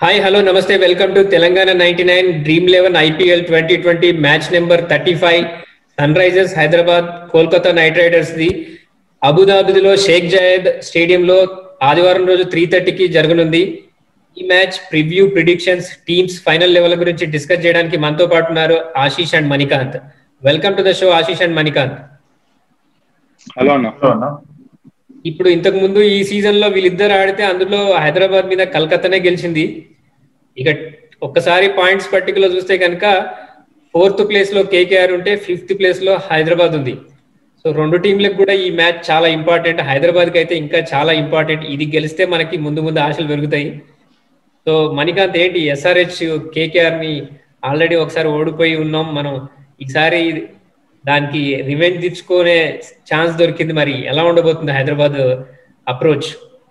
Hi hello నమస్తే welcome to Telangana ninety nine dream eleven IPL twenty twenty match number thirty five Sunrisers Hyderabad Kolkata Knight Riders the అబుదాబిలో Sheikh Zayed స్టేడియంలో ఆదివారం రోజు three థర్టీకి జరగనుంది ఈ match preview predictions teams final level గురించి discuss చేయడానికి మనతో పాటు ఉన్నారు Ashish and Manikanth welcome to the show Ashish and Manikanth hello అన్న అన్న ఇప్పుడు ఇంతకు ముందు ఈ సీజన్ లో వీళ్ళిద్దరు ఆడితే అందులో హైదరాబాద్ మీద కలకత్తానే గెలిచింది ఇక ఒక్కసారి పాయింట్స్ పట్టికలో చూస్తే కనుక ఫోర్త్ ప్లేస్ లో కేకేఆర్ ఉంటే ఫిఫ్త్ ప్లేస్ లో హైదరాబాద్ ఉంది సో రెండు టీంలకు కూడా ఈ మ్యాచ్ చాలా ఇంపార్టెంట్ హైదరాబాద్ కి అయితే ఇంకా చాలా ఇంపార్టెంట్ ఇది గెలిస్తే మనకి ముందు ముందు ఆశలు పెరుగుతాయి సో మణికాంత్ ఏంటి ఎస్ఆర్హెచ్ కేకేఆర్ ని ఆల్రెడీ ఒకసారి ఓడిపోయి ఉన్నాం మనం ఈసారి దానికి రివెంజ్ తెచ్చుకునే ఛాన్స్ దొరికింది మరి ఎలా ఉండబోతుంది హైదరాబాద్ అప్రోచ్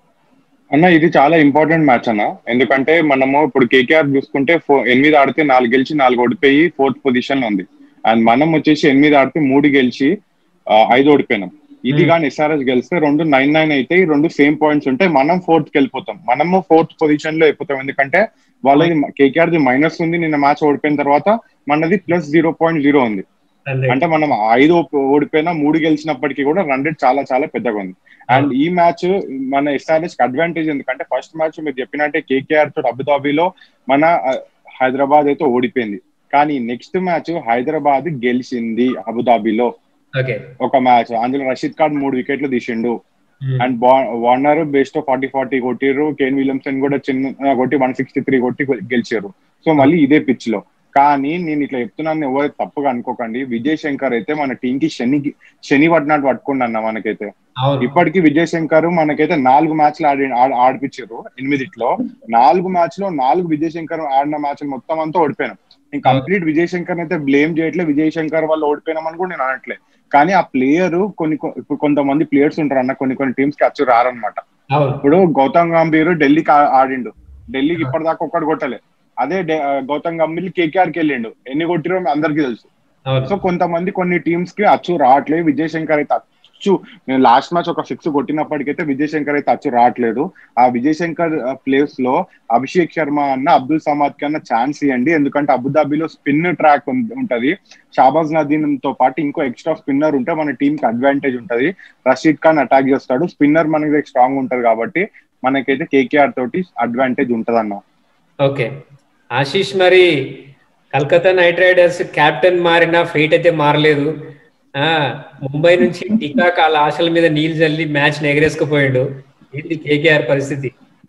అన్న ఇది చాలా ఇంపార్టెంట్ మ్యాచ్ అన్న ఎందుకంటే మనము ఇప్పుడు కేకేఆర్ చూసుకుంటే ఫో- ఎనిమిది ఆడితే నాలుగు గెలిచి నాలుగు ఓడిపోయి ఫోర్త్ పొజిషన్ లో ఉంది అండ్ మనం వచ్చేసి ఎనిమిది ఆడితే మూడు గెలిచి ఆ, ఐదు ఓడిపోయినాం ఇది Hmm. కానీ ఎస్ఆర్ఎస్ గెలిస్తే రెండు నైన్ నైన్ అయితే ఈ రెండు సేమ్ పాయింట్స్ ఉంటాయి మనం ఫోర్త్ కి వెళ్ళిపోతాం మనము ఫోర్త్ పొజిషన్ లో అయిపోతాం ఎందుకంటే వాళ్ళది కేకేఆర్ ది మైనస్ ఉంది నిన్న మ్యాచ్ ఓడిపోయిన తర్వాత మనది ప్లస్ జీరో పాయింట్ జీరో ఉంది అంటే మనం ఐదు ఓడిపోయినా మూడు గెలిచినప్పటికీ కూడా రన్ రేట్ చాలా చాలా పెద్దగా ఉంది అండ్ ఈ మ్యాచ్ మన ఎస్ఆర్ఎస్ అడ్వాంటేజ్ ఎందుకంటే ఫస్ట్ మ్యాచ్ మీరు చెప్పినట్టే కేకేఆర్ తో అబుదాబిలో మన ఆ, హైదరాబాద్ అయితే ఓడిపోయింది కానీ నెక్స్ట్ మ్యాచ్ హైదరాబాద్ గెలిచింది అబుదాబిలో ఓకే ఒక మ్యాచ్ అందులో రషీద్ ఖాన్ మూడు వికెట్లు తీసిండు and Warner best forty forty కొట్టిర్రు కేన్ విలియమ్సన్ కూడా చిన్న కొట్టి వన్ సిక్స్టీ త్రీ కొట్టి గెలిచారు సో మళ్ళీ ఇదే పిచ్ లో కానీ నేను ఇట్లా చెప్తున్నాను ఎవరు తప్పుగా అనుకోకండి విజయ్ శంకర్ అయితే మన టీం కి శని శని పడినట్టు పట్టుకోండి అన్న మనకైతే అవును ఇప్పటికీ విజయ్ శంకర్ మనకైతే నాలుగు మ్యాచ్లు ఆడి ఆడ- ఆడిపించారు ఎనిమిదిట్లో నాలుగు మ్యాచ్ లో నాలుగు విజయ్ శంకర్ ఆడిన మ్యాచ్ మొత్తం అంతా ఓడిపోయినాం నేను కంప్లీట్ విజయ్ శంకర్ అయితే బ్లేమ్ చేయట్లే విజయ్ శంకర్ వాళ్ళు ఓడిపోయినామని కూడా నేను అనట్లే కానీ ఆ ప్లేయర్ కొన్ని కొ- ఇప్పుడు కొంతమంది ప్లేయర్స్ ఉంటారు అన్న కొన్ని కొన్ని టీమ్స్ కి వచ్చి రారనమాట అవును ఇప్పుడు గౌతమ్ గంభీర్ ఢిల్లీకి ఆ- ఆడిండు ఢిల్లీకి ఇప్పటిదాకా ఒక్కడు కొట్టలే అదే డే- గౌతమ్ గంభీర్ కేకేఆర్ కి వెళ్ళిండు ఎన్ని కొట్టిరో మీ అందరికీ తెలుసు అవును సో కొంతమంది కొన్ని టీమ్స్ కి అచ్చు రావట్లేదు విజయ్ శంకర్ అయితే అచ్చు నేను లాస్ట్ మ్యాచ్ ఒక సిక్స్ కొట్టినప్పటికైతే విజయ్ శంకర్ అయితే అచ్చు రావట్లేదు ఆ విజయ్ శంకర్ ప్లేస్ లో అభిషేక్ శర్మ అన్న అబ్దుల్ సమాద్ కి అన్న ఛాన్స్ ఇవ్వండి ఎందుకంటే అబుదాబిలో స్పిన్ ట్రాక్ ఉంటది షాబాజ్ నదీన్ తో పాటు ఇంకో ఎక్స్ట్రా స్పిన్నర్ ఉంటే మన టీం కి అడ్వాంటేజ్ ఉంటది రషీద్ ఖాన్ అటాక్ చేస్తాడు స్పిన్నర్ మనకి స్ట్రాంగ్ ఉంటది కాబట్టి మనకైతే కేకేఆర్ తోటి అడ్వాంటేజ్ ఉంటది అన్న ఓకే ఆశీష్ మరి కల్కత్తా నైట్ రైడర్స్ కెప్టెన్ మారిన ఫేట్ అయితే మారలేదు ఆ ముంబై నుంచి టికాక్ వాళ్ళ ఆశల మీద నీళ్ళు చల్లి మ్యాచ్ ఎగరేసుకుపోయాడు ఏంటి కేకేఆర్ పరిస్థితి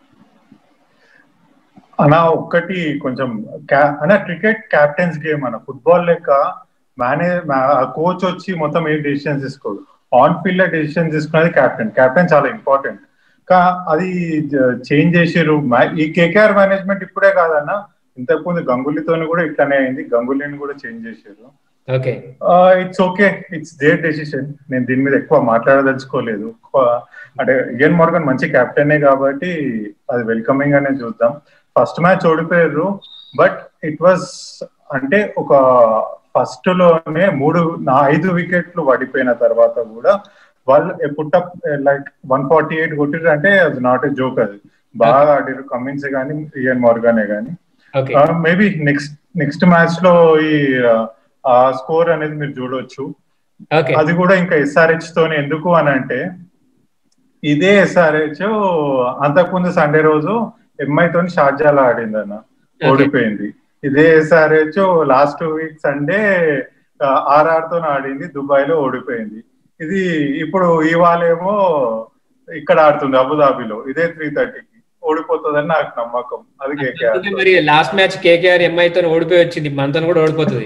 అన్న ఒక్కటి కొంచెం క్యా- అన్న క్రికెట్ క్యాప్టెన్స్ గేమ్ అన్న ఫుట్బాల్ లెక్క మేనే కోచ్ వచ్చి మొత్తం ఏం డెసిషన్స్ తీసుకోడు ఆన్ ఫీల్డ్ లో డెసిషన్ తీసుకునేది క్యాప్టెన్ క్యాప్టెన్ చాలా ఇంపార్టెంట్ కా అది చేంజ్ చేసారు ఈ కేకేఆర్ మేనేజ్మెంట్ ఇప్పుడే కాదన్న ఇంతకుముందు గంగులీతో కూడా ఇట్లానే అయింది గంగులీని కూడా చేంజ్ చేశారు okay it's okay it's their decision నేను దీని మీద ఎక్కువ మాట్లాడదలుచుకోలేదు ఎక్కువ అంటే ఇయన్ మార్గన్ మంచి కెప్టెనే కాబట్టి అది వెల్కమింగ్ అనే చూద్దాం ఫస్ట్ మ్యాచ్ ఓడిపోయారు బట్ ఇట్ వాజ్ అంటే ఒక ఫస్ట్ లోనే మూడు నా ఐదు వికెట్లు పడిపోయిన తర్వాత కూడా వాళ్ళు put up like one forty eight కొట్టిరు అంటే అది నాట్ ఏ జోక్ అది బాగా ఆడిరు కమిన్స్ కానీ ఇయన్ మార్గానే కానీ okay maybe next next match లో ఈ ఆ స్కోర్ అనేది మీరు చూడొచ్చు ఓకే అది కూడా ఇంకా ఎస్ఆర్హెచ్ తోనే ఎందుకు అని అంటే ఇదే ఎస్ఆర్హెచ్ అంతకుముందు సండే రోజు ఎంఐ తోని షార్జాలో ఆడింది అన్న ఓడిపోయింది ఇదే SRH last week Sunday RR తో ఆడింది దుబాయ్ లో ఓడిపోయింది ఇది ఇప్పుడు ఇవాళేమో ఇక్కడ ఆడుతుంది అబుదాబిలో ఇదే త్రీ థర్టీకి ఓడిపోతుందని నాకు నమ్మకం అది కేకేఆర్ అందుకే మరి లాస్ట్ మ్యాచ్ కేకేఆర్ ఎంఐ తో ఓడిపోయి వచ్చింది మనతో కూడా ఓడిపోతుంది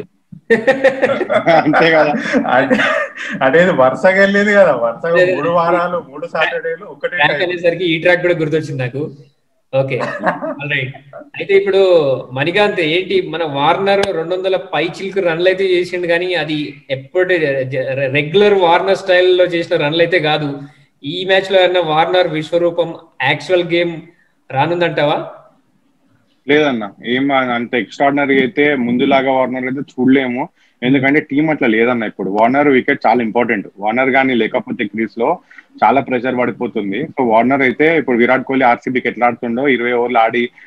అంతే కదా అంటే అంటే ఇది వరుసగా వెళ్ళేది కదా వరుసగా మూడు వారాలు మూడు సాటర్డేలు ఒకటే ట్రాక్ time. అనేసరికి ఈ ట్రాక్ కూడా గుర్తొచ్చింది నాకు ఓకే రైట్ అయితే ఇప్పుడు మణికాంత్ ఏంటి మన వార్నర్ రెండు వందల పై చిల్క్ రన్లు అయితే చేసిండు కానీ అది ఎప్పుడు రెగ్యులర్ వార్నర్ స్టైల్లో చేసిన రన్లు అయితే కాదు ఈ మ్యాచ్ లో అన్న వార్నర్ విశ్వరూపం యాక్చువల్ గేమ్ రానుందంటావా లేదన్న ఏం అంత ఎక్స్ట్రాడినరీ అయితే ముందులాగా వార్నర్ అయితే చూడలేము ఎందుకంటే టీం అట్లా లేదన్న ఇప్పుడు వార్నర్ వికెట్ చాలా ఇంపార్టెంట్ వార్నర్ కానీ లేకపోతే క్రీస్ లో చాలా ప్రెషర్ పడిపోతుంది సో వార్నర్ అయితే ఇప్పుడు విరాట్ కోహ్లీ ఆర్సీబీకి ఎట్లా ఆడుతుండో ఇరవై ఓవర్లు ఆడి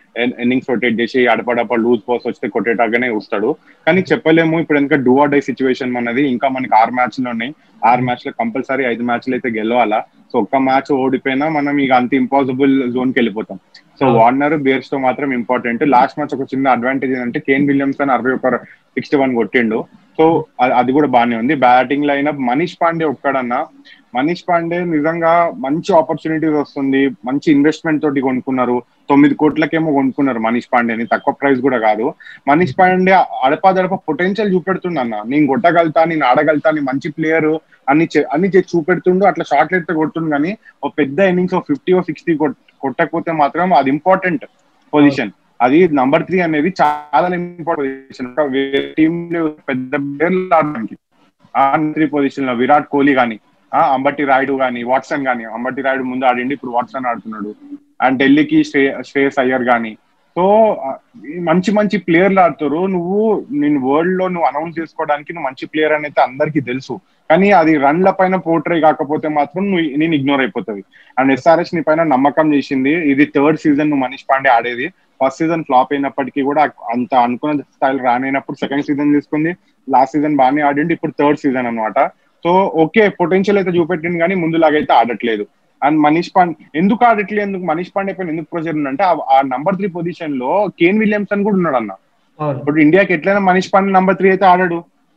ఇన్నింగ్స్ రొటేట్ చేసి అడపడప లూజ్ పోస్ట్ వస్తే కొట్టేటాగానే వస్తాడు కానీ చెప్పలేము ఇప్పుడు ఎందుకంటే డూ ఆర్ డై సిచ్యువేషన్ మనది ఇంకా మనకి ఆరు మ్యాచ్లు ఉన్నాయి ఆరు మ్యాచ్ లో కంపల్సరీ ఐదు మ్యాచ్లు అయితే గెలవాలా సో ఒక్క మ్యాచ్ ఓడిపోయినా మనం ఇక అంత ఇంపాసిబుల్ జోన్ కి వెళ్ళిపోతాం సో వార్నర్ బేర్స్ తో మాత్రం ఇంపార్టెంట్ లాస్ట్ మ్యాచ్ ఒక చిన్న అడ్వాంటేజ్ ఏంటంటే కేన్ విలియమ్సన్ అరవై ఒక సిక్స్టీ వన్ కొట్టిండు సో అది కూడా బాగానే ఉంది బ్యాటింగ్ లైనప్ మనీష్ పాండే ఒక్కడన్నా మనీష్ పాండే నిజంగా మంచి ఆపర్చునిటీస్ వస్తుంది మంచి ఇన్వెస్ట్మెంట్ తోటి కొనుక్కున్నారు తొమ్మిది కోట్లకేమో కొనుక్కున్నారు మనీష్ పాండేని తక్కువ ప్రైస్ కూడా కాదు మనీష్ పాండే అడపాదడప పొటెన్షియల్ చూపెడుతుండన్న నేను కొట్టగలుగుతా నేను ఆడగలుగుతా నేను మంచి ప్లేయర్ అన్ని అన్ని చూపెడుతుండు అట్లా షార్ట్ లెట్ కొడుతుండు కానీ ఒక పెద్ద ఇన్నింగ్స్ ఒక ఫిఫ్టీ ఓ సిక్స్టీ కొట్టకపోతే మాత్రం అది ఇంపార్టెంట్ పొజిషన్ అది నంబర్ త్రీ అనేది చాలా ఇంపార్టెంట్ పొజిషన్ టీమ్ పెద్ద ప్లేయర్లు ఆడడానికి ఆ త్రీ పొజిషన్ లో విరాట్ కోహ్లీ కానీ అంబటి రాయుడు కానీ వాట్సన్ కానీ అంబటి రాయుడు ముందు ఆడిండి ఇప్పుడు వాట్సన్ ఆడుతున్నాడు అండ్ ఢిల్లీకి శ్రే శ్రేయస్ అయ్యర్ కానీ సో మంచి మంచి ప్లేయర్లు ఆడుతారు నువ్వు నేను వరల్డ్ లో నువ్వు అనౌన్స్ చేసుకోవడానికి నువ్వు మంచి ప్లేయర్ అని అయితే అందరికీ తెలుసు కానీ అది రన్ల పైన పోర్ట్రే కాకపోతే మాత్రం నువ్వు నేను ఇగ్నోర్ అయిపోతుంది అండ్ ఎస్ఆర్ఎస్ నీ పైన నమ్మకం చేసింది ఇది థర్డ్ సీజన్ నువ్వు మనీష్ పాండే ఆడేది ఫస్ట్ సీజన్ ఫ్లాప్ అయినప్పటికీ కూడా అంత అనుకున్న స్థాయిలో రానైనప్పుడు సెకండ్ సీజన్ తీసుకుంది లాస్ట్ సీజన్ బాగానే ఆడింది ఇప్పుడు థర్డ్ సీజన్ అనమాట సో ఓకే పొటెన్షియల్ అయితే చూపెట్టింది కానీ ముందులాగైతే ఆడట్లేదు అండ్ మనీష్ పాండే ఎందుకు ఆడట్లేదు ఎందుకు మనీష్ పాండే పైన ఎందుకు ప్రెషర్ ఉందంటే ఆ నంబర్ త్రీ పొజిషన్ లో కేన్ విలియమ్సన్ కూడా ఉన్నాడు అన్న ఇప్పుడు ఇండియాకి ఎట్లయినా మనీష్ పాండే నంబర్ త్రీ అయితే ఆడాడు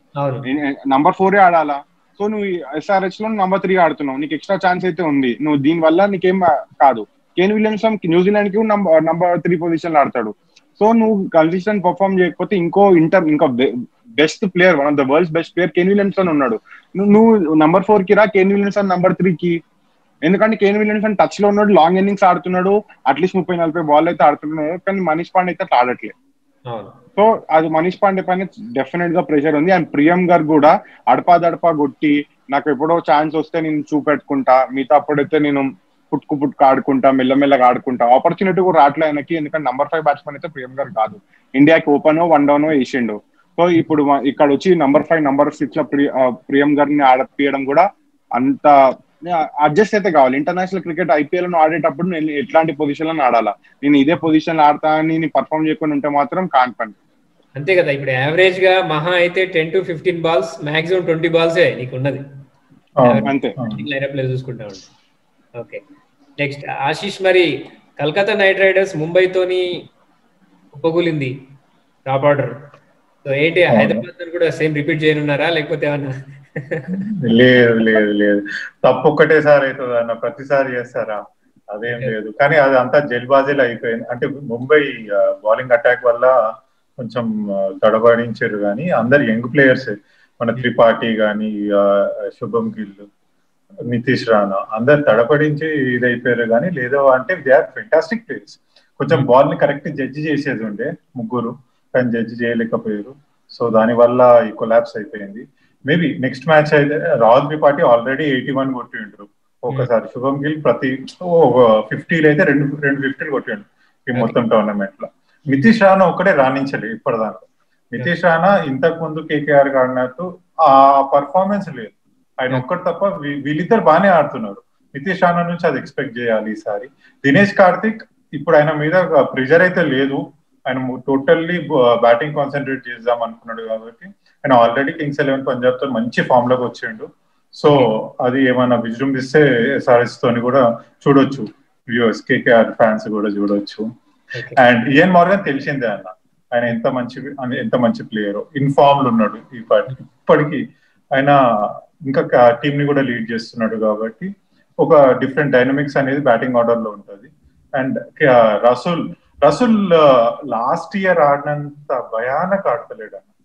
నంబర్ ఫోరే ఆడాలా సో నువ్వు ఎస్ఆర్హెచ్ లో నంబర్ త్రీ ఆడుతున్నావు నీకు ఎక్స్ట్రా ఛాన్స్ అయితే ఉంది నువ్వు దీని వల్ల నీకేం కాదు కేన్ విలియమ్సన్ న్యూజిలాండ్ కి నంబర్ త్రీ పొజిషన్ లో ఆడతాడు సో నువ్వు కన్సిస్టెంట్ పర్ఫార్మ్ చేయకపోతే ఇంకో ఇంటర్ ఇంకా best player one of the world's best player Kane Williamson ఉన్నాడు నువ్వు నంబర్ ఫోర్ కి రా కేన్ విలియమ్సన్ నంబర్ త్రీ కి ఎందుకంటే కేన్ విలియమ్సన్ టచ్ లో ఉన్నాడు లాంగ్ ఇన్నింగ్స్ ఆడుతున్నాడు అట్లీస్ట్ ముప్పై నలభై బాల్ అయితే ఆడుతున్నాడు కానీ మనీష్ పాండే అయితే అట్లా ఆడట్లేదు సో అది మనీష్ పాండే పైన డెఫినెట్ గా ప్రెషర్ ఉంది అండ్ ప్రియం గారు కూడా అడపా కొట్టి నాకు ఎప్పుడో ఛాన్స్ వస్తే నేను చూపెట్టుకుంటా మిగతా అప్పుడైతే నేను పుట్టుకు పుట్టుకు ఆడుకుంటా మెల్లమెల్లగా ఆడుకుంటా ఆపర్చునిటీ కూడా రావట్లే ఆయనకి ఎందుకంటే నంబర్ ఫైవ్ బ్యాట్స్మెన్ అయితే ప్రియం గారు కాదు ఇండియాకి ఓపెన్ వన్ డౌన్ వేసిండు సో ఇప్పుడు ఇక్కడ వచ్చి నంబర్ ఫైవ్ నంబర్ సిక్స్ లో ప్రియం గారిని ఆడపియడం కూడా అంత అడ్జస్ట్ అయితే కావాలి ఇంటర్నేషనల్ క్రికెట్ ఐపీఎల్ ను ఆడేటప్పుడు నేను ఎట్లాంటి పొజిషన్ లో ఆడాలా నేను ఇదే పొజిషన్ లో ఆడతా అని పర్ఫామ్ చేయకుండా ఉంటే మాత్రం కాన్ఫిడెంట్ అంతే కదా ఇప్పుడు యావరేజ్ గా మహా అయితే ten to fifteen balls maximum twenty బాల్సే నీకు ఉన్నది అంతే లైనప్ లో చూసుకుంటా ఉంటా ఓకే నెక్స్ట్ ఆశీష్ మరి కల్కత్తా నైట్ రైడర్స్ ముంబైతోని ఉపగులింది టాప్ ఆర్డర్ సో ఏంటి హైదరాబాద్ కూడా సేమ్ రిపీట్ చేయనున్నారా లేకపోతే ఏమన్నా లేదు లేదు లేదు తప్పు ఒక్కటేసారి అవుతుంది అన్న ప్రతిసారి చేస్తారా అదేం లేదు కానీ అది అంతా జల్బాజీలు అయిపోయింది అంటే ముంబై బౌలింగ్ అటాక్ వల్ల కొంచెం తడబడించారు కానీ అందరు యంగ్ ప్లేయర్స్ మన త్రిపాఠి కానీ శుభం గిల్ నితీష్ రాణా అందరు తడపడించి ఇదైపోయారు కానీ లేదో అంటే దే ఆర్ ఫెంటాస్టిక్ ప్లేయర్స్ కొంచెం బాల్ ని కరెక్ట్ జడ్జి చేసేది ఉండే ముగ్గురు కానీ జడ్జి చేయలేకపోయారు సో దాని వల్ల ఈ కొలాప్స్ అయిపోయింది మేబీ నెక్స్ట్ మ్యాచ్ అయితే Rahul Tripathi already eighty one కొట్టిండ్రు ఒకసారి శుభం గిల్ ప్రతి ఫిఫ్టీలు అయితే రెండు రెండు ఫిఫ్టీలు కొట్టిండు ఈ మొత్తం టోర్నమెంట్ లో నితీష్ రాణా ఒక్కడే రాణించలేదు ఇప్పటిదాకా నితీష్ రాణా ఇంతకు ముందు కేకేఆర్ ఆడినట్టు ఆ పర్ఫార్మెన్స్ లేదు ఆయన ఒక్కటి తప్ప వీళ్ళిద్దరు బాగానే ఆడుతున్నారు నితీష్ రాణా నుంచి అది ఎక్స్పెక్ట్ చేయాలి ఈసారి దినేష్ కార్తిక్ ఇప్పుడు ఆయన మీద ప్రెషర్ అయితే లేదు ఆయన టోటల్లీ బ్యాటింగ్ కాన్సన్ట్రేట్ చేద్దాం అనుకున్నాడు కాబట్టి ఆయన ఆల్రెడీ కింగ్స్ ఎలెవెన్ పంజాబ్ తో మంచి ఫామ్ లోకి వచ్చిండు సో అది ఏమైనా విజృంభిస్తే ఎస్ఆర్ఎస్ తోని కూడా చూడొచ్చు వ్యూవర్స్ కేకేఆర్ ఫ్యాన్స్ కూడా చూడొచ్చు అండ్ ఇయన్ మార్గన్ తెలిసిందే అన్న ఆయన ఎంత మంచి ఎంత మంచి ప్లేయర్ ఇన్ఫార్మ్ లో ఉన్నాడు ఈ పార్టీ ఇప్పటికీ ఆయన ఇంకా టీమ్ ని కూడా లీడ్ చేస్తున్నాడు కాబట్టి ఒక డిఫరెంట్ డైనమిక్స్ అనేది బ్యాటింగ్ ఆర్డర్ లో ఉంటుంది and Russell Russell last year ఆడినంత భయానక ఆడతలేడు అన్న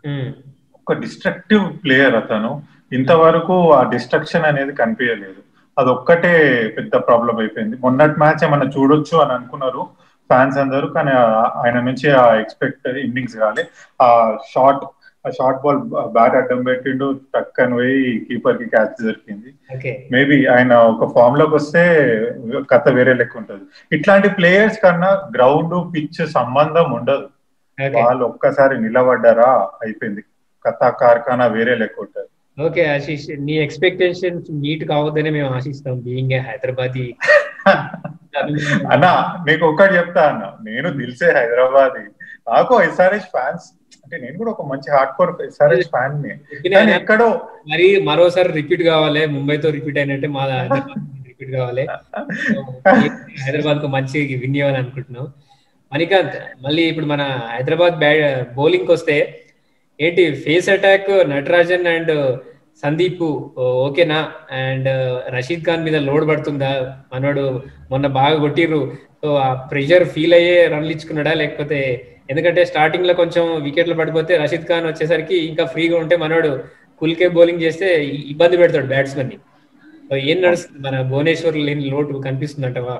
ఒక డిస్ట్రక్టివ్ ప్లేయర్ అతను ఇంతవరకు ఆ డిస్ట్రక్షన్ అనేది కనిపించలేదు అదొక్కటే పెద్ద ప్రాబ్లం అయిపోయింది మొన్నటి మ్యాచ్ ఏమన్నా చూడొచ్చు అని అనుకున్నారు ఫ్యాన్స్ అందరూ కానీ ఆయన నుంచి ఆ ఎక్స్పెక్ట్ ఇన్నింగ్స్ కాలే ఆ షార్ట్ ఆ షార్ట్ బాల్ బ్యాట్ అడ్డం పెట్టిండు టక్ అని పోయి కీపర్ కి క్యాచ్ దొరికింది మేబీ ఆయన ఒక ఫామ్ లోకి వస్తే కథ వేరే లెక్క ఉంటది ఇట్లాంటి ప్లేయర్స్ కన్నా గ్రౌండ్ పిచ్ సంబంధం ఉండదు వాళ్ళు ఒక్కసారి నిలబడ్డారా అయిపోయింది కథ కార్ఖానా వేరే లెక్క ఉంటది ఓకే ఆశీష్ నీ ఎక్స్పెక్టేషన్స్ మీట్ కావద్దనే మేము ఆశిస్తాం బీయింగ్ హైదరాబాద్ అన్న నీకు ఒక్కటి చెప్తా అన్న నేను దిల్సే హైదరాబాద్ నాకు ఎస్ఆర్హెచ్ ఫ్యాన్స్ అంటే నేను కూడా ఒక మంచి హార్డ్ కోర్ ఎస్ఆర్హెచ్ ఫ్యాన్ ని కానీ ఎక్కడో మరి మరోసారి రిపీట్ కావాలి ముంబైతో రిపీట్ అయినట్టే మా రిపీట్ కావాలి హైదరాబాద్ కు మంచి విన్ అవ్వాలని అనుకుంటున్నాం మణికాంత్ మళ్ళీ ఇప్పుడు మన హైదరాబాద్ బ్యా బౌలింగ్ వస్తే ఏంటి pace attack Natarajan and Sandeep ఓకేనా అండ్ రషీద్ ఖాన్ మీద లోడ్ పడుతుందా మనోడు మొన్న బాగా కొట్టిర్రు సో ఆ ప్రెషర్ ఫీల్ అయ్యే రన్లు ఇచ్చుకున్నాడా లేకపోతే ఎందుకంటే స్టార్టింగ్ లో కొంచెం వికెట్లు పడిపోతే రషీద్ ఖాన్ వచ్చేసరికి ఇంకా ఫ్రీగా ఉంటే మనోడు కుల్కే బౌలింగ్ చేస్తే ఇబ్బంది పెడతాడు బ్యాట్స్మెన్ ని సో ఏం నడుస్తుంది మన భువనేశ్వర్ లేని లోటు కనిపిస్తుందంటవా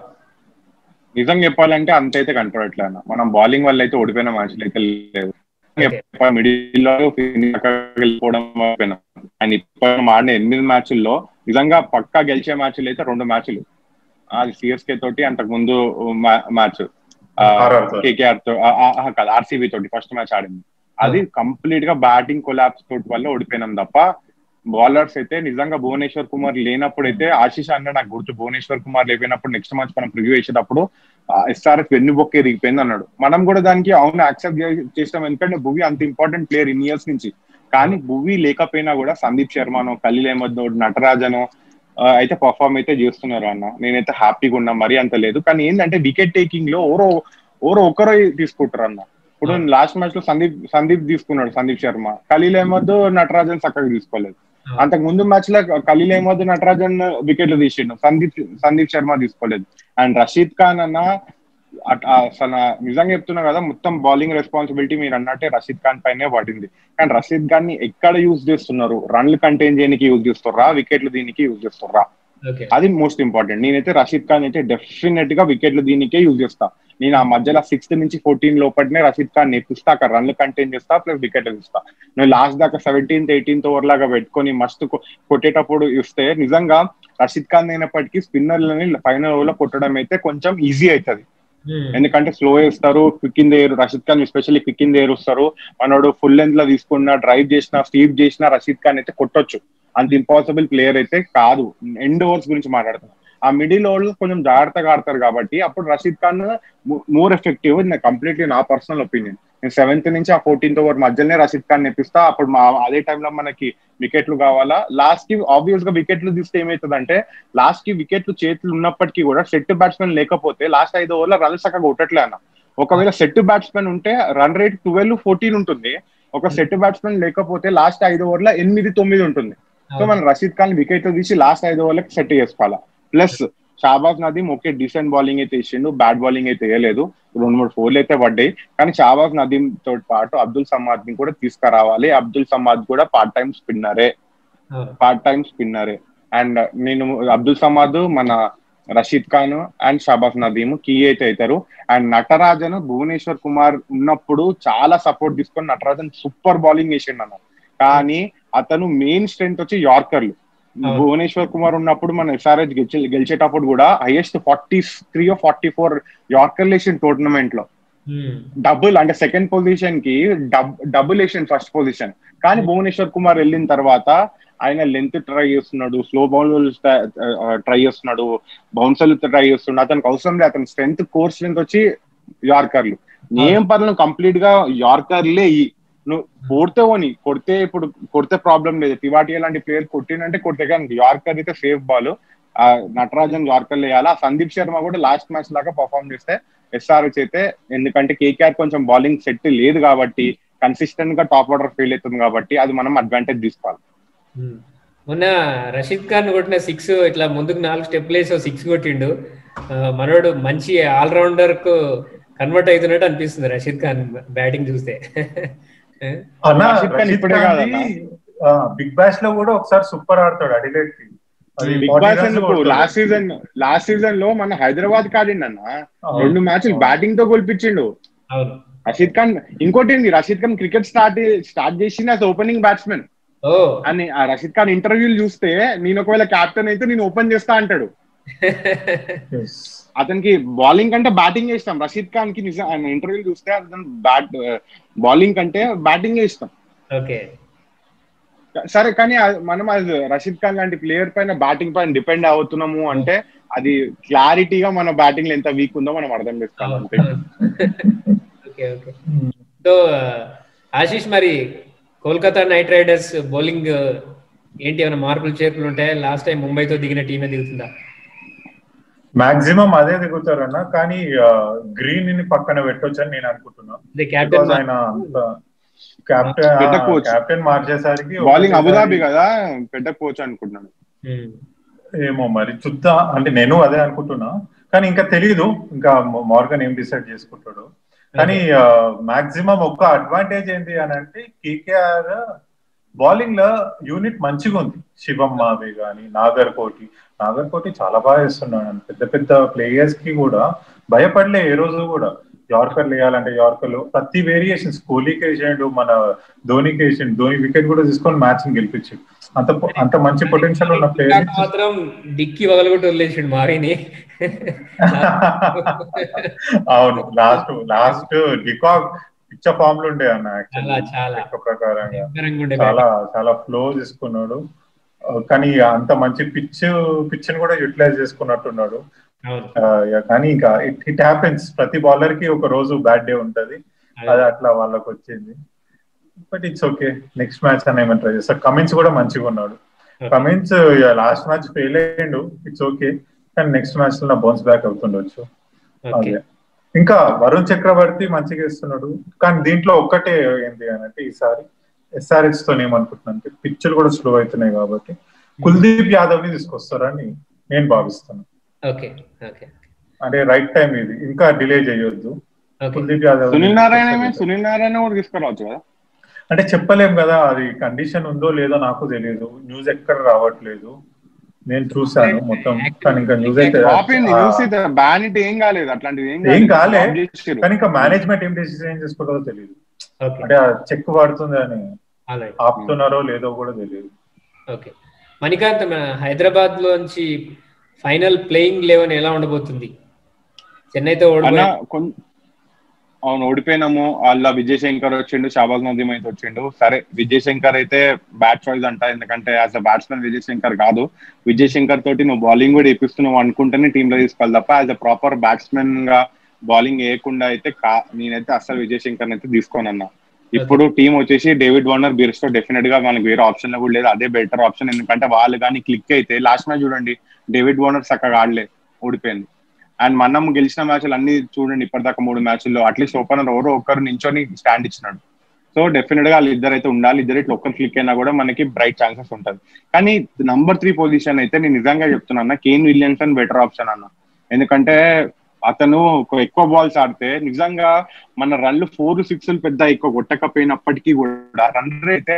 నిజం చెప్పాలంటే అంత అయితే కనపడట్లే అన్న మనం బౌలింగ్ వల్ల అయితే ఓడిపోయిన మ్యాచ్లు అయితే లేదు మిడిల్ లో వెళ్ళిపోవడం అండ్ ఇప్పుడు ఆడిన ఎనిమిది మ్యాచ్ల్లో నిజంగా పక్కా గెలిచే మ్యాచ్లు అయితే రెండు మ్యాచ్లు అది సిఎస్కే తోటి అంతకు ముందు మ్యాచ్ కేకేఆర్ తో కాదు ఆర్సీబీ తోటి ఫస్ట్ మ్యాచ్ ఆడింది అది కంప్లీట్ గా బ్యాటింగ్ కొలాప్స్ తోటి వల్ల ఓడిపోయినాం తప్ప బౌలర్స్ అయితే నిజంగా భువనేశ్వర్ కుమార్ లేనప్పుడు అయితే ఆశీష్ అన్న నాకు గుర్తు భువనేశ్వర్ కుమార్ లేకపోయినప్పుడు నెక్స్ట్ మ్యాచ్ మనం ప్రివ్యూ చేసేటప్పుడు ఎస్ఆర్ఎఫ్ వెన్ను బొక్కే ఎరిగిపోయింది అన్నాడు మనం కూడా దానికి అవును యాక్సెప్ట్ చేసినాం ఎందుకంటే భువి అంత ఇంపార్టెంట్ ప్లేయర్ ఇన్ ఇయర్స్ నుంచి కానీ భువి లేకపోయినా కూడా సందీప్ శర్మనో ఖలీల్ అహ్మద్ నటరాజనో అయితే పర్ఫార్మ్ అయితే చేస్తున్నారు అన్న నేనైతే హ్యాపీగా ఉన్నా మరీ అంత లేదు కానీ ఏంటంటే వికెట్ టేకింగ్ లో ఓరో ఓరో ఒకరో తీసుకుంటారు అన్న ఇప్పుడు లాస్ట్ మ్యాచ్ లో సందీప్ సందీప్ తీసుకున్నాడు సందీప్ శర్మ ఖలీల్ అహ్మద్ నటరాజన్ చక్కగా తీసుకోలేదు అంతకు ముందు మ్యాచ్ లో ఖలీల్ అహ్మద్ నటరాజన్ వికెట్లు తీసిండు సందీప్ సందీప్ శర్మ తీసుకోలేదు అండ్ రషీద్ ఖాన్ అన్న అసలు నిజంగా చెప్తున్నా కదా మొత్తం బౌలింగ్ రెస్పాన్సిబిలిటీ మీరు అన్నట్టే రషీద్ ఖాన్ పైనే పడింది కానీ రషీద్ ఖాన్ ని ఎక్కడ యూజ్ చేస్తున్నారు రన్లు కంటైన్ చేయడానికి యూజ్ చేస్తారా వికెట్లు దీనికి యూజ్ చేస్తారా అది మోస్ట్ ఇంపార్టెంట్ నేనైతే రషీద్ ఖాన్ అయితే డెఫినెట్ గా వికెట్లు దీనికే యూజ్ చేస్తా నేను ఆ మధ్యలో సిక్స్త్ నుంచి ఫోర్టీన్ లోపలనే రషీద్ ఖాన్ నేర్పిస్తా అక్కడ రన్లు కంటైన్ చేస్తా ప్లస్ వికెట్లు ఇస్తా నేను లాస్ట్ దాకా సెవెంటీన్త్ ఎయిటీన్త్ ఓవర్ లాగా పెట్టుకొని మస్తు కొట్టేటప్పుడు ఇస్తే నిజంగా రషీద్ ఖాన్ అయినప్పటికీ స్పిన్నర్లని ఫైనల్ ఓవర్ లో కొట్టడం అయితే కొంచెం ఈజీ అవుతుంది ఎందుకంటే స్లో వేస్తారు quick in there Rashid Khan especially quick in there వస్తారు మనోడు ఫుల్ లెంత్ లో తీసుకున్నా డ్రైవ్ చేసినా స్టీప్ చేసినా రషీద్ ఖాన్ అయితే కొట్టొచ్చు అంత ఇంపాసిబుల్ ప్లేయర్ అయితే కాదు ఎండ్ ఓవర్స్ గురించి మాట్లాడుతున్నాం ఆ మిడిల్ ఓవర్ కొంచెం జాగ్రత్తగా ఆడతారు కాబట్టి అప్పుడు Rashid Khan more effective completely నా పర్సనల్ ఒపీనియన్ నేను సెవెంత్ నుంచి ఆ ఫోర్టీన్త్ ఓవర్ మధ్యలోనే రషీద్ ఖాన్ నేర్పిస్తా అప్పుడు మా అదే టైంలో మనకి వికెట్లు కావాలా లాస్ట్ కి ఆబ్వియస్ గా వికెట్లు తీస్తే ఏమవుతుందంటే లాస్ట్ కి వికెట్లు చేతులు ఉన్నప్పటికీ కూడా సెట్ బ్యాట్స్మెన్ లేకపోతే లాస్ట్ ఐదు ఓవర్ల రన్స్ చక్కగా కొట్టట్లే అన్న ఒకవేళ సెట్ బ్యాట్స్మెన్ ఉంటే రన్ రేట్ ట్వెల్వ్ ఫోర్టీన్ ఉంటుంది ఒక సెట్ బ్యాట్స్మెన్ లేకపోతే లాస్ట్ ఐదు ఓవర్ల ఎనిమిది తొమ్మిది ఉంటుంది సో మనం రషీద్ ఖాన్ వికెట్ తీసి లాస్ట్ ఐదు ఓవర్లకు సెట్ చేసుకోవాలా plus Shahbaz Nadeem okay decent bowling అయితే ఇచ్చిండు బ్యాడ్ బౌలింగ్ అయితే వేయలేదు రెండు మూడు ఫోర్లు అయితే పడ్డాయి కానీ షాబాజ్ నదీం తో పాటు అబ్దుల్ సమాద్ ని కూడా తీసుకురావాలి అబ్దుల్ సమాద్ కూడా పార్ట్ టైం స్పిన్నరే పార్ట్ టైం స్పిన్నరే అండ్ నేను అబ్దుల్ సమాద్ మన రషీద్ ఖాన్ అండ్ షాబాజ్ నదీం కీ అయితే అవుతారు అండ్ నటరాజన్ భువనేశ్వర్ కుమార్ ఉన్నప్పుడు చాలా సపోర్ట్ తీసుకొని నటరాజన్ సూపర్ బౌలింగ్ వేసిండు అన్న కానీ అతను మెయిన్ స్ట్రెంత్ వచ్చి యార్కర్లు భువనేశ్వర్ కుమార్ ఉన్నప్పుడు మన ఎస్ఆర్హెచ్ గెలిచే గెలిచేటప్పుడు కూడా highest forty three forty four yorker లేషన్ టోర్నమెంట్ లో డబుల్ అంటే సెకండ్ పొజిషన్ కి డబుల్ వేసిన ఫస్ట్ పొజిషన్ కానీ భువనేశ్వర్ కుమార్ వెళ్ళిన తర్వాత ఆయన లెంత్ ట్రై చేస్తున్నాడు స్లో బౌల్ ట్రై చేస్తున్నాడు బౌన్సర్లు ట్రై చేస్తున్నాడు అతనికి అవసరం లేదు అతని స్ట్రెంత్ కోర్ స్ట్రెంత్ వచ్చి యార్కర్లు ఏం పర్లేదు కంప్లీట్ గా యార్కర్లే నువ్వు కొడితే ఓని కొడితే ఇప్పుడు కొడితే ప్రాబ్లం లేదు తివాటి లాంటి ప్లేయర్ కొట్టినంటే కొడితే కానీ యార్కర్ అయితే సేఫ్ బాల్ నటరాజన్ యార్కర్ వేయాలా సందీప్ శర్మ కూడా లాస్ట్ మ్యాచ్ లాగా పర్ఫామ్ చేస్తే ఎస్ఆర్హెచ్ అయితే ఎందుకంటే కేకేఆర్ కొంచెం బౌలింగ్ సెట్ లేదు కాబట్టి కన్సిస్టెంట్ గా టాప్ ఆర్డర్ ఫీల్ అవుతుంది కాబట్టి అది మనం అడ్వాంటేజ్ తీసుకోవాలి మొన్న రషీద్ ఖాన్ కొట్టిన సిక్స్ ఇట్లా ముందుకు నాలుగు స్టెప్లు వేసి సిక్స్ కొట్టిండు మనోడు మంచి ఆల్రౌండర్ కు కన్వర్ట్ అవుతున్నట్టు అనిపిస్తుంది రషీద్ ఖాన్ బ్యాటింగ్ చూస్తే బిగ్ బాష్ లో కూడా ఒకసారి సూపర్ ఆడతాడు అడిగేట్ కి బిగ్ బాస్ ఎందుకు లాస్ట్ సీజన్ లాస్ట్ సీజన్ లో మన హైదరాబాద్ కాడిండి అన్న రెండు మ్యాచ్లు బ్యాటింగ్ తో గొలిపించిండు రషీద్ ఖాన్ ఇంకోటి ఏంది Rashid Khan cricket start start చేసింది అస్ ఓపెనింగ్ బ్యాట్స్మెన్ అని ఆ రషీద్ ఖాన్ ఇంటర్వ్యూలు చూస్తే నేను ఒకవేళ కెప్టెన్ అయితే నేను ఓపెన్ చేస్తా అంటాడు అతనికి బౌలింగ్ కంటే బ్యాటింగ్ ఇష్టం రషీద్ ఖాన్ కి నిజం ఆయన ఇంటర్వ్యూ చూస్తే అతను బ్యాట్ బౌలింగ్ కంటే బ్యాటింగ్ ఇష్టం ఓకే సరే కానీ ఆ- మనం అది రషీద్ ఖాన్ లాంటి ప్లేయర్ పైన బ్యాటింగ్ పైన డిపెండ్ అవుతున్నాము అంటే అది క్లారిటీగా మన బ్యాటింగ్ లో ఎంత వీక్ ఉందో మనం అర్థం చేసుకోవాలి అంతే ఓకే ఓకే సో ఆశీష్ మరి కోల్కతా నైట్ రైడర్స్ బౌలింగ్ ఏంటి ఏమైనా మార్పులు చేర్పులు ఉంటాయా లాస్ట్ టైం ముంబైతో దిగిన టీమే దిగుతుందా మాక్సిమం అదే దిగుతారన్న కానీ గ్రీన్ ని పక్కన పెట్టొచ్చు అని నేను అనుకుంటున్నా అదే బికాస్ క్యాప్టెన్ ఆయన కెప్టెన్ పెద్ద coach. కెప్టెన్ మార్చేసరికి బౌలింగ్ ఒకేసారి అబుదాబి కదా పెద్ద కోచ్ అనుకుంటున్నాను ఏమో మరి చూద్దాం అంటే నేను అదే అనుకుంటున్నా కానీ ఇంకా తెలియదు ఇంకా మార్గన్ ఏం డిసైడ్ చేసుకుంటాడు కానీ మాక్సిమం ఒక్క అడ్వాంటేజ్ ఏంటి అని అంటే కేకేఆర్ బౌలింగ్ లో యూనిట్ మంచిగా ఉంది శివం మావి గాని నాగర్ కోటి నాగర్ కోటి చాలా బాగా వేస్తున్నాడు పెద్ద పెద్ద ప్లేయర్స్ కి కూడా భయపడలే ఏ రోజు కూడా యార్కర్ వేయాలంటే యార్కర్లు ప్రతి వేరియేషన్స్ కోహ్లీకి వేసాడు మన ధోనికి వేసిండు ధోని వికెట్ కూడా తీసుకొని మ్యాచ్ గెలిపించాడు అంత అంత మంచి పొటెన్షియల్ ఉన్న ప్లేయర్ మాత్రం డిక్కి వగలగొట్టి వదిలేసాడు మావిని అవును లాస్ట్ లాస్ట్ డికాక్ పిచ్చ ఫామ్ లో ఉండే అన్న చాలా చాలా లెక్క ప్రకారంగా భయంకరంగా ఉండే చాలా చాలా ఫ్లో తీసుకున్నాడు ఆ, కానీ అంత మంచి పిచ్ పిచ్ ని కూడా యూటిలైజ్ చేసుకున్నట్టున్నాడు అవును ఆ, యా, కానీ ఇంకా ఇట్ ఇట్ హ్యాపెన్స్ ప్రతి బౌలర్ కి ఒక రోజు బ్యాడ్ డే ఉంటది అది అట్లా వాళ్ళకి వచ్చింది but it's okay next match అని ఏమైనా ట్రై చేస్తారు కమిన్స్ కూడా మంచిగా ఉన్నాడు కమిన్స్ లాస్ట్ మ్యాచ్ ఫెయిల్ అయ్యిండు ఇట్స్ ఓకే కానీ నెక్స్ట్ మ్యాచ్ లో బౌన్స్ బ్యాక్ అవుతుండొచ్చు ఓకే అదే ఇంకా వరుణ్ చక్రవర్తి మంచిగా ఇస్తున్నాడు కానీ దీంట్లో ఒక్కటే ఏంటి అని అంటే ఈసారి ఎస్ఆర్హెచ్ తో ఏమనుకుంటున్నాను అంటే పిచ్చులు కూడా స్లో అవుతున్నాయి కాబట్టి కుల్దీప్ యాదవ్ ని తీసుకొస్తారని నేను భావిస్తున్నాను ఓకే ఓకే అంటే రైట్ టైం ఇది ఇంకా డిలే చేయొద్దు okay Kuldeep Yadav Sunil Narine Sunil Narine కూడా తీసుకురావచ్చు కదా అంటే చెప్పలేం కదా అది కండిషన్ ఉందో లేదో నాకు తెలియదు న్యూస్ ఎక్కడ రావట్లేదు నేను చూసాను మొత్తం కానీ ఇంకా న్యూస్ అయితే ఆపింది ఆ, చూసి బ్యాన్ ఇట్ ఏం కాలేదు అట్లాంటిది ఏం ఏం కాలే. Stop చేసిర్రు. కానీ ఇంకా మేనేజ్మెంట్ ఏం డెసిషన్ ఏం చేసుకుంటుందో తెలియదు ఓకే అంటే ఆ చెక్ పడుతుంది అని అలాగే ఆపుతున్నారో లేదో కూడా తెలియదు ఓకే మణికాంత్ మన హైదరాబాద్ లోంచి ఫైనల్ ప్లేయింగ్ లెవెన్ ఎలా ఉండబోతుంది చెన్నైతో అన్న ఓడిపోయి కొన్- అవును ఓడిపోయినాము వాళ్ళ విజయ్ శంకర్ వచ్చిండు షాబాజ్ నదీమ్ అయితే వచ్చిండు సరే విజయ్ శంకర్ అయితే బ్యాట్ చాయిస్ అంట ఎందుకంటే as a batsman Vijay Shankar కాదు విజయ్ శంకర్ తోటి నువ్వు బౌలింగ్ కూడా ఇప్పిస్తున్నావు అనుకుంటేనే టీమ్ లో తీసుకోవాలి తప్ప యాజ్ అ ప్రాపర్ బ్యాట్స్మెన్ గా బౌలింగ్ వేయకుండా అయితే కా నేనైతే అసలు విజయ్ శంకర్ అయితే తీసుకోనన్నా ఇప్పుడు టీం వచ్చేసి డేవిడ్ వార్నర్ బీర్స్ తో డెఫినెట్ గా మనకి వేరే ఆప్షన్ లో కూడా లేదు అదే బెటర్ ఆప్షన్ ఎందుకంటే వాళ్ళు కానీ క్లిక్ అయితే లాస్ట్ మ్యాచ్ చూడండి డేవిడ్ వార్నర్ చక్కగా ఆడలే ఓడిపోయింది అండ్ మనం గెలిచిన మ్యాచ్లు అన్ని చూడండి ఇప్పటిదాకా మూడు మ్యాచ్ల్లో అట్లీస్ట్ ఓపెనర్ ఎవరో ఒకరు నించొని స్టాండ్ ఇచ్చినాడు సో డెఫినెట్ గా వాళ్ళు ఇద్దరు అయితే ఉండాలి ఇద్దరు ఇట్లా ఒక్కరు క్లిక్ అయినా కూడా మనకి బ్రైట్ ఛాన్సెస్ ఉంటుంది కానీ నంబర్ త్రీ పొజిషన్ అయితే నేను నిజంగా చెప్తున్నా కేన్ విలియమ్సన్ బెటర్ ఆప్షన్ అన్న ఎందుకంటే అతను ఒక ఎక్కువ బాల్స్ ఆడితే నిజంగా మన రన్లు ఫోర్ సిక్స్ పెద్ద ఎక్కువ కొట్టకపోయినప్పటికీ కూడా రన్ రేట్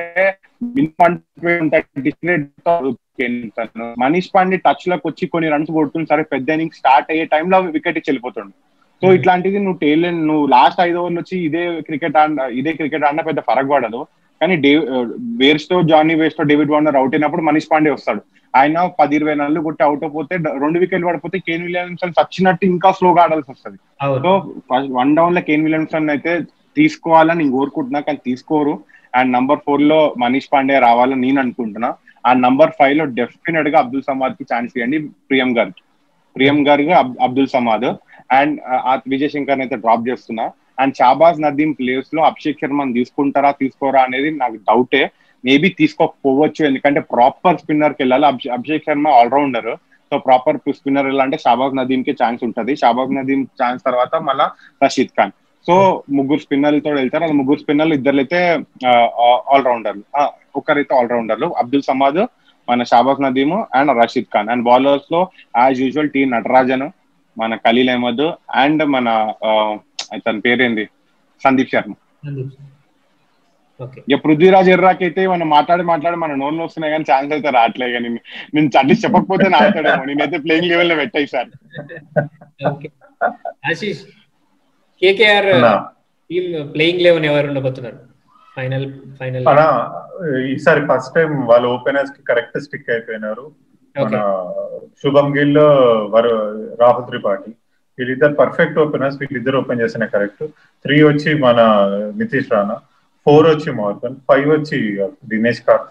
తను మనీష్ పాండే టచ్ లోకి వచ్చి కొన్ని రన్స్ కొడుతుంది సరే పెద్ద ఇన్నింగ్ స్టార్ట్ అయ్యే టైంలో వికెట్ ఇచ్చి వెళ్ళిపోతుండు సో ఇట్లాంటిది నువ్వు టేలెన్ నువ్వు లాస్ట్ ఐదు ఓవర్లు వచ్చి ఇదే క్రికెట్ ఆడ ఇదే క్రికెట్ ఆడినా పెద్ద ఫరక్ పడదు కానీ డే వేర్స్ తో జానీ వేస్ట్ తో డేవిడ్ వార్నర్ అవుట్ అయినప్పుడు మనీష్ పాండే వస్తాడు ఆయన పది ఇరవై నెలలు కొట్టి అవుట్ అయిపోతే రెండు వికెట్లు పడిపోతే కేన్ విలియమ్సన్ చచ్చినట్టు ఇంకా స్లోగా ఆడాల్సి వస్తుంది అవును సో వన్ డౌన్ లో కేన్ విలియమ్సన్ అయితే తీసుకోవాలని నేను కోరుకుంటున్నా కానీ తీసుకోరు అండ్ నంబర్ ఫోర్ లో మనీష్ పాండే రావాలని నేను అనుకుంటున్నా ఆ నంబర్ ఫైవ్ లో డెఫినెట్ గా అబ్దుల్ సమాద్ కి ఛాన్స్ ఇవ్వండి ప్రియం గారికి ప్రియం గారికి అబ్- అబ్దుల్ సమాద్ అండ్ ఆ విజయ్ శంకర్ అయితే డ్రాప్ చేస్తున్నా అండ్ షాబాజ్ నదీం ప్లేస్ లో అభిషేక్ శర్మని తీసుకుంటారా తీసుకోరా అనేది నాకు డౌటే మేబీ తీసుకోకపోవచ్చు ఎందుకంటే ప్రాపర్ స్పిన్నర్ కి వెళ్ళాలి అభిషే- Abhishek Sharma allrounder so proper spinner వెళ్ళాలంటే షాబాజ్ నదీం కి ఛాన్స్ ఉంటది షాబాజ్ నదీం ఛాన్స్ తర్వాత మళ్ళా రషీద్ ఖాన్ సో ముగ్గురు స్పిన్నర్లతో వెళ్తారు వాళ్ళ ముగ్గురు స్పిన్నర్లు ఇద్దరు అయితే ఆల్రౌండర్లు ఒకరైతే ఆల్రౌండర్లు అబ్దుల్ సమాద్ మన Shahbaz Nadeem and Rashid Khan and bowlers లో యాజ్ యూజువల్ టీ నటరాజన్ మన ఖలీల్ అహ్మద్ అండ్ మన ఆ, తన పేరేంది సందీప్ శర్మ ఓకే ఇక పృథ్వీరాజ్ ఎర్రాకి అయితే మనం మాట్లాడి మాట్లాడి మన నోళ్ళు వస్తున్నాయి కానీ ఛాన్స్ అయితే రావట్లే కానీ నేను అట్లీస్ట్ చెప్పకపోతే నాడతాడేమో నేనైతే ప్లేయింగ్ లెవెల్ లో పెట్టాయి సార్ ఓకే ఆశీష్ కేకేఆర్ అన్నా. టీమ్ ప్లేయింగ్ లెవెన్ ఎవరు ఉండబోతున్నారు ఫైనల్ ఫైనల్ అలా ఈసారి ఫస్ట్ టైం వాళ్ళు ఓపెనర్స్ కి కరెక్ట్ స్టిక్ అయిపోయినారు మన శుభం గిల్ వరు రాహుల్ త్రిపాఠి వీళ్ళిద్దరు పర్ఫెక్ట్ ఓపెనర్స్ వీళ్ళిద్దరు ఓపెన్ చేసిన కరెక్ట్ త్రీ వచ్చి మన నితీష్ రాణా ఫోర్ వచ్చి మార్గన్ ఫైవ్ వచ్చి దినేష్ కార్తిక్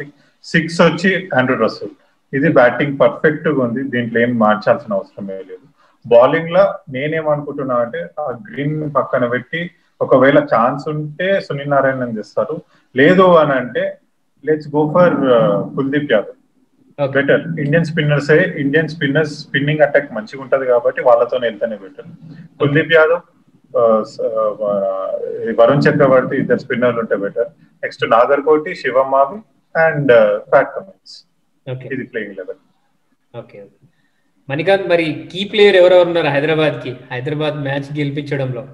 సిక్స్ వచ్చి ఆండ్రూ రసూల్ ఇది బ్యాటింగ్ పర్ఫెక్ట్ గా ఉంది దీంట్లో ఏం మార్చాల్సిన అవసరమే లేదు బౌలింగ్ లో నేనేమనుకుంటున్నా అంటే ఆ గ్రీన్ పక్కన పెట్టి ఒకవేళ ఛాన్స్ ఉంటే సునీల్ నారాయణ తెస్తారు లేదు అని అంటే let's go for Kuldeep Yadav okay better Indian spinners Indian spinners spinning attack మంచిగా ఉంటది కాబట్టి వాళ్ళతోనే వెళ్తేనే బెటర్ కుల్దీప్ యాదవ్ ఆ, స- ఆ, వరుణ్ చక్రవర్తి ఇద్దరు స్పిన్నర్లు ఉంటే better next Nagarkoti Shivam Mavi and Pat Cummins okay ఇది playing level okay okay Manikanth మరి కీ ప్లేయర్ ఎవరెవరు ఉన్నారు హైదరాబాద్ కి హైదరాబాద్ మ్యాచ్ గెలిపించడంలో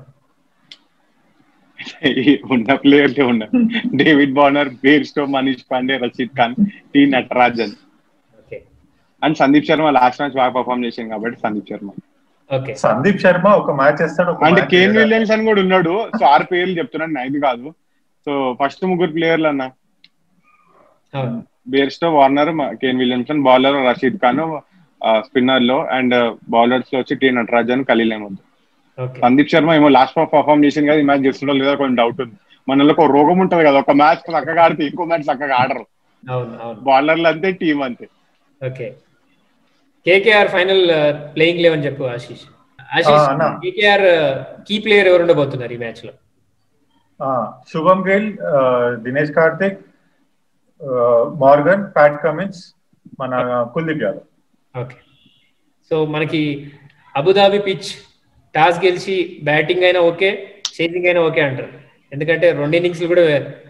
ఉన్న ప్లేయర్లే ఉన్నారు David Warner Bairstow Manish Pande Rashid Khan T Natarajan okay and Sandeep Sharma last match బాగా పర్ఫామ్ చేసింది కాబట్టి సందీప్ శర్మ ఓకే సందీప్ శర్మ ఒక మ్యాచ్ వేస్తాడు ఒక అంటే match కేన్ వేయడు. విలియమ్స్ అని కూడా ఉన్నాడు సో ఆరు పేర్లు చెప్తున్నాను నా ఇది కాదు సో ఫస్ట్ ముగ్గురు ప్లేయర్లు అన్న అవును Bairstow Warner Kane Williamson bowler Rashid Khan spinner లో అండ్ బౌలర్స్ లో వచ్చి టీ నటరాజన్ ఖలీల్ అహ్మద్ ఓకే సందీప్ శర్మ ఏమో లాస్ట్ పర్ఫామ్ చేసింది కదా ఈ మ్యాచ్ చేస్తుండో లేదా కొంచెం డౌట్ ఉంది మనలో ఒక రోగం ఉంటది కదా ఒక మ్యాచ్ చక్కగా ఆడితే ఇంకో మ్యాచ్ చక్కగా ఆడరు అవును అవును బౌలర్లు అంతే టీం అంతే okay KKR final playing eleven చెప్పు ఆశీష్ ఆశీష్ ఆ, అన్న. కేకేఆర్ కీ ప్లేయర్ ఎవరు ఉండబోతున్నారు ఈ మ్యాచ్ లో ఆ, శుభం గిల్ ఆ, దినేష్ కార్తిక్ ఆ, మార్గన్ ప్యాట్ కమిన్స్ మన కుల్దీప్ యాదవ్ ఓకే సో మనకి అబుదాబి పిచ్ టాస్ గెలిచి బ్యాటింగ్ అయినా ఓకే చేసింగ్ అయినా ఓకే అంటారు ఎందుకంటే రెండు ఇన్నింగ్స్ కూడా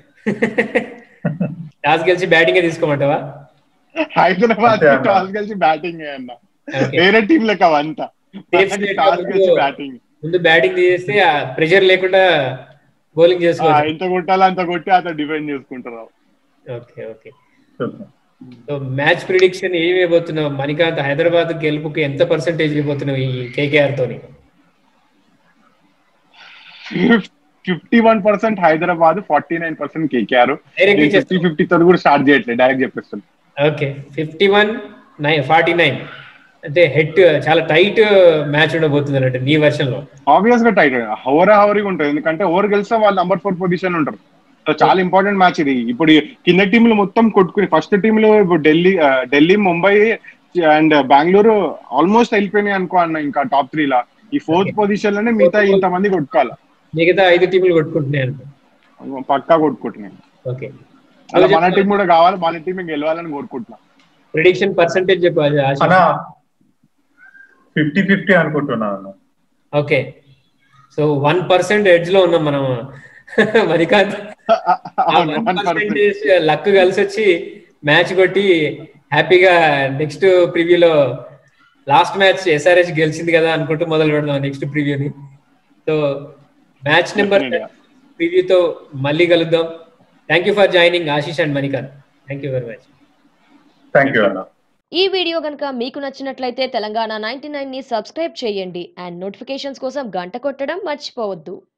టాస్ గెలిచి బ్యాటింగ్ తీసుకోమంటావా హైదరాబాద్ అంతే అన్న. టాస్ కలిసి బ్యాటింగ్ అన్న ఓకే వేరే టీం లెక్క అవంతా Safe state టాస్ కాబట్టి కలిసి బ్యాటింగ్ ముందు బ్యాటింగ్ తీసేస్తే ఆ ప్రెషర్ లేకుండా బౌలింగ్ చేసుకోవచ్చు ఎంత కొట్టాలో అంత కొట్టి అతను డిఫెండ్ చేసుకుంటారు okay okay so match prediction ఏమి ఇవ్వబోతున్నావు మణికాంత్ హైదరాబాద్ గెలుపుకి ఎంత పర్సెంటేజ్ ఇవ్వబోతున్నావు ఈ కేకేఆర్ తోని fifty one percent Hyderabad forty nine percent KKR Direct fifty చేస్తాం. ఫిఫ్టీ తో కూడా స్టార్ట్ చేయట్లేదు డైరెక్ట్ చెప్పేస్తాను okay fifty one nine forty nine అంటే హెడ్ చాలా టైట్ మ్యాచ్ ఉండబోతుంది అన్నట్టు నీ వర్షన్ లో ఆబ్వియస్ గా టైట్ హవర్ హవరీగా ఉంటుంది ఎందుకంటే ఓవర్ గెలిస్తే వాళ్ళు నంబర్ ఫోర్ పొజిషన్ ఉంటారు సో చాలా ఇంపార్టెంట్ మ్యాచ్ ఇది ఇప్పుడు ఈ కింద టీంలు మొత్తం కొట్టుకుని ఫస్ట్ టీంలు ఇప్పుడు ఢిల్లీ ఆ, ఢిల్లీ ముంబై అండ్ బెంగళూరు ఆల్మోస్ట్ వెళ్ళిపోయినాయి అనుకో అన్న ఇంకా టాప్ త్రీ లా ఈ ఫోర్త్ పొజిషన్ లోనే మిగతా ఇంతమంది కొట్టుకోవాలి మిగతా ఐదు టీంలు కొట్టుకుంటున్నాయి అనుకో పక్కా కొట్టుకుంటున్నాయి ఓకే అలా మన టీం కూడా కావాలి మన టీం గెలవాలని కోరుకుంటున్నాం ప్రిడిక్షన్ పర్సంటేజ్ చెప్పు ఆశీష్. ఆశీష్ అన్నా ఫిఫ్టీ ఫిఫ్టీ అనుకుంటున్నాను okay so one percent edge లో ఉన్నాం మనం మణికాంత్ అవును, వన్ 1%. పర్సెంటేజ్ లక్ కలిసి వచ్చి మ్యాచ్ కొట్టి హ్యాపీగా నెక్స్ట్ ప్రివ్యూలో లాస్ట్ మ్యాచ్ ఎస్ఆర్ఎస్ గెలిచింది కదా అనుకుంటూ మొదలు పెడదాం నెక్స్ట్ ప్రివ్యూని సో మ్యాచ్ నెంబర్ Definitely. ప్రివ్యూతో మళ్ళీ కలుద్దాం thank you for joining Ashish and Manikanth thank you very much thank you అన్న ఈ వీడియో కనుక మీకు నచ్చినట్లయితే తెలంగాణ నైన్టీ ని సబ్స్క్రైబ్ చేయండి అండ్ నోటిఫికేషన్స్ కోసం గంట కొట్టడం మర్చిపోవద్దు